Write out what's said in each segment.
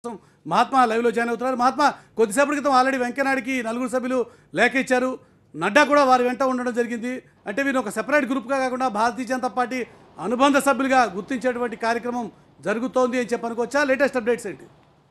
కోసం మహాత్మా లైవ్లో జాయిన్ అవుతున్నారు మహాత్మా కొద్దిసేపటి క్రితం ఆల్రెడీ వెంకయ్యనాయుడికి నలుగురు సభ్యులు లేఖ ఇచ్చారు నడ్డా కూడా వారి వెంట ఉండడం జరిగింది అంటే వీరు ఒక సెపరేట్ గ్రూప్గా కాకుండా భారతీయ జనతా పార్టీ అనుబంధ సభ్యులుగా గుర్తించేటువంటి కార్యక్రమం జరుగుతోంది అని చెప్పి అనుకోవచ్చా లేటెస్ట్ అప్డేట్స్ ఏంటి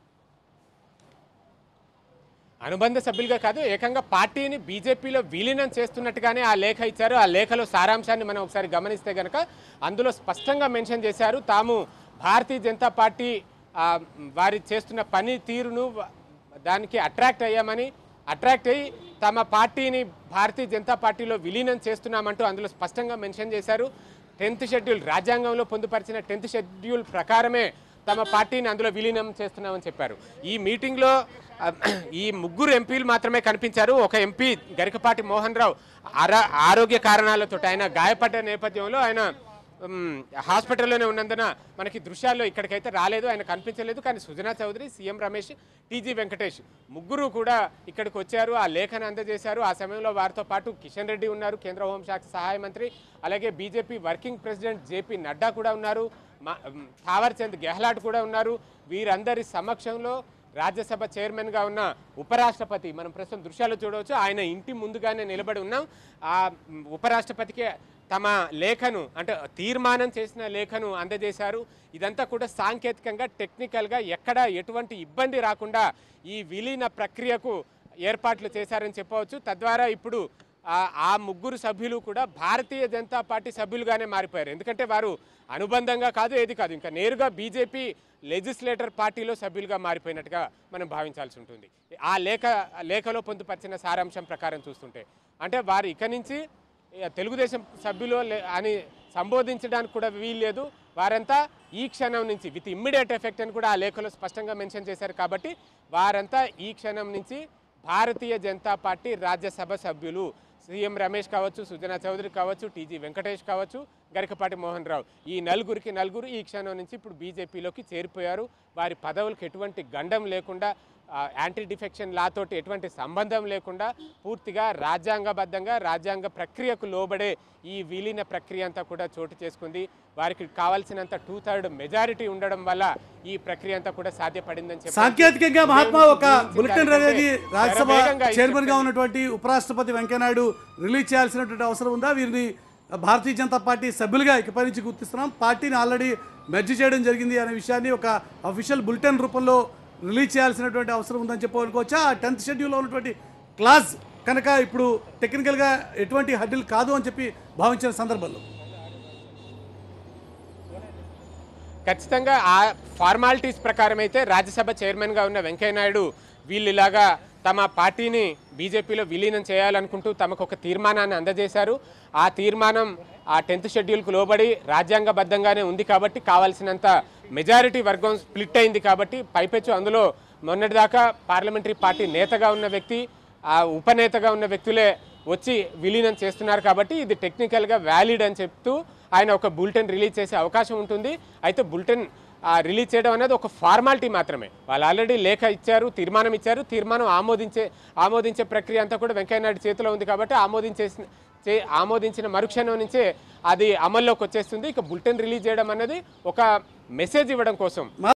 అనుబంధ సభ్యులుగా కాదు ఏకంగా పార్టీని బీజేపీలో విలీనం చేస్తున్నట్టుగానే ఆ లేఖ ఇచ్చారు ఆ లేఖలో సారాంశాన్ని మనం ఒకసారి గమనిస్తే కనుక అందులో స్పష్టంగా మెన్షన్ చేశారు తాము భారతీయ జనతా పార్టీ ఆ, వారి చేస్తున్న పని తీరును వ- దానికి అట్రాక్ట్ అయ్యామని అట్రాక్ట్ అయ్యి తమ పార్టీని భారతీయ జనతా పార్టీలో విలీనం చేస్తున్నామంటూ అందులో స్పష్టంగా మెన్షన్ చేశారు టెన్త్ షెడ్యూల్ రాజ్యాంగంలో పొందుపరిచిన టెన్త్ షెడ్యూల్ ప్రకారమే తమ పార్టీని అందులో విలీనం చేస్తున్నామని చెప్పారు ఈ మీటింగ్లో ఆ, ఈ ముగ్గురు ఎంపీలు మాత్రమే కనిపించారు ఒక ఎంపీ గరికపాటి మోహన్ రావు ఆరా ఆరోగ్య కారణాలతో ఆయన గాయపడ్డ నేపథ్యంలో ఆయన ఉమ్, హాస్పిటల్లోనే ఉన్నందున మనకి దృశ్యాల్లో ఇక్కడికైతే రాలేదు ఆయన కనిపించలేదు కానీ సుజనా చౌదరి సీఎం రమేష్ టీజీ వెంకటేష్ ముగ్గురు కూడా ఇక్కడికి వచ్చారు ఆ లేఖను అందజేశారు ఆ సమయంలో వారితో పాటు కిషన్ రెడ్డి ఉన్నారు కేంద్ర హోంశాఖ సహాయ మంత్రి అలాగే BJP working president JP Nadda కూడా ఉన్నారు మా ఉమ్, థావర్ చంద్ గెహ్లాట్ కూడా ఉన్నారు వీరందరి సమక్షంలో రాజ్యసభ చైర్మన్గా ఉన్న ఉపరాష్ట్రపతి మనం ప్రస్తుతం దృశ్యాలు చూడవచ్చు ఆయన ఇంటి ముందుగానే నిలబడి ఉన్నాం ఆ మ్, ఉపరాష్ట్రపతికి తమ లేఖను అంటే తీర్మానం చేసిన లేఖను అందజేశారు ఇదంతా కూడా సాంకేతికంగా టెక్నికల్గా ఎక్కడ ఎటువంటి ఇబ్బంది రాకుండా ఈ విలీన ప్రక్రియకు ఏర్పాట్లు చేశారని చెప్పవచ్చు తద్వారా ఇప్పుడు ఆ- ఆ ముగ్గురు సభ్యులు కూడా భారతీయ జనతా పార్టీ సభ్యులుగానే మారిపోయారు ఎందుకంటే వారు అనుబంధంగా కాదు ఏది కాదు ఇంకా నేరుగా బీజేపీ లెజిస్లేటర్ పార్టీలో సభ్యులుగా మారిపోయినట్టుగా మనం భావించాల్సి ఉంటుంది ఆ లేఖ ఆ లేఖలో పొందుపరిచిన సారాంశం ప్రకారం చూస్తుంటే అంటే వారు ఇక నుంచి ఇక తెలుగుదేశం సభ్యులు లే- అని సంబోధించడానికి కూడా వీల్లేదు వారంతా ఈ క్షణం నుంచి విత్ ఇమ్మీడియట్ ఎఫెక్ట్ అని కూడా ఆ లేఖలో స్పష్టంగా మెన్షన్ చేశారు కాబట్టి వారంతా ఈ క్షణం నుంచి భారతీయ జనతా పార్టీ రాజ్యసభ సభ్యులు సీఎం రమేష్ కావచ్చు సుజనా చౌదరి కావచ్చు టీజీ వెంకటేష్ కావచ్చు గరికపాటి మోహన్ రావు ఈ నలుగురికి నలుగురు ఈ క్షణం నుంచి ఇప్పుడు బీజేపీలోకి చేరిపోయారు వారి పదవులకు ఎటువంటి గండం లేకుండా ఆ, యాంటీ డిఫెక్షన్ లా తోటి ఎటువంటి సంబంధం లేకుండా పూర్తిగా రాజ్యాంగబద్ధంగా రాజ్యాంగ ప్రక్రియకు లోబడే ఈ విలీన ప్రక్రియ అంతా కూడా చోటు చేసుకుంది వారికి కావాల్సినంత టూ థర్డ్ మెజారిటీ ఉండడం వల్ల ఈ ప్రక్రియ అంతా కూడా సాధ్యపడిందని చెప్పి సాంకేతికంగా మహాత్మా ఒక బులెటిన్ అనేది రాజ్యసభ శరవేగంగా ఈ చైర్మన్ గా ప్రక్రియ- ఉన్నటువంటి ఉపరాష్ట్రపతి వెంకయ్యనాయుడు రిలీజ్ చేయాల్సినటువంటి అవసరం ఉందా వీరిని భారతీయ జనతా పార్టీ సభ్యులుగా ఇకపై నుంచి గుర్తిస్తున్నాం పార్టీని ఆల్రెడీ మెర్జ్ చేయడం జరిగింది అనే విషయాన్ని ఒక అఫీషియల్ బులెటిన్ రూపంలో రిలీజ్ చేయాల్సినటువంటి అవసరం ఉందని చెప్పుకోవచ్చా ఆ టెన్త్ షెడ్యూల్లో ఉన్నటువంటి క్లాస్ కనుక ఇప్పుడు టెక్నికల్గా ఎటువంటి హడ్డిల్ కాదు అని చెప్పి భావించిన సందర్భంలో ఖచ్చితంగా ఆ ఫార్మాలిటీస్ ప్రకారం అయితే రాజ్యసభ చైర్మన్గా ఉన్న వెంకయ్యనాయుడు వీళ్ళు ఇలాగా తమ పార్టీని బీజేపీలో విలీనం చేయాలనుకుంటూ తమకు ఒక తీర్మానాన్ని అందజేశారు ఆ తీర్మానం ఆ టెన్త్ షెడ్యూల్కు లోబడి రాజ్యాంగబద్ధంగానే ఉంది కాబట్టి కావాల్సినంత మెజారిటీ వర్గం స్ప్లిట్ అయింది కాబట్టి పైపెచ్చు అందులో మొన్నటిదాకా పార్లమెంటరీ పార్టీ నేతగా ఉన్న వ్యక్తి ఆ ఉపనేతగా ఉన్న వ్యక్తులే వచ్చి విలీనం చేస్తున్నారు కాబట్టి ఇది టెక్నికల్గా వ్యాలిడ్ అని చెప్తూ ఆయన ఒక బులెటిన్ రిలీజ్ చేసే అవకాశం ఉంటుంది అయితే బులెటిన్ ఆ, రిలీజ్ చేయడం అనేది ఒక ఫార్మాలిటీ మాత్రమే వాళ్ళు ఆల్రెడీ లేఖ ఇచ్చారు తీర్మానం ఇచ్చారు తీర్మానం ఆమోదించే ఆమోదించే ప్రక్రియ అంతా కూడా వెంకయ్యనాయుడు చేతిలో ఉంది కాబట్టి ఆమోదించేసిన చే ఆమోదించిన మరుక్షణం నుంచే అది అమల్లోకి వచ్చేస్తుంది ఇక బులెటిన్ రిలీజ్ చేయడం అనేది ఒక మెసేజ్ ఇవ్వడం కోసం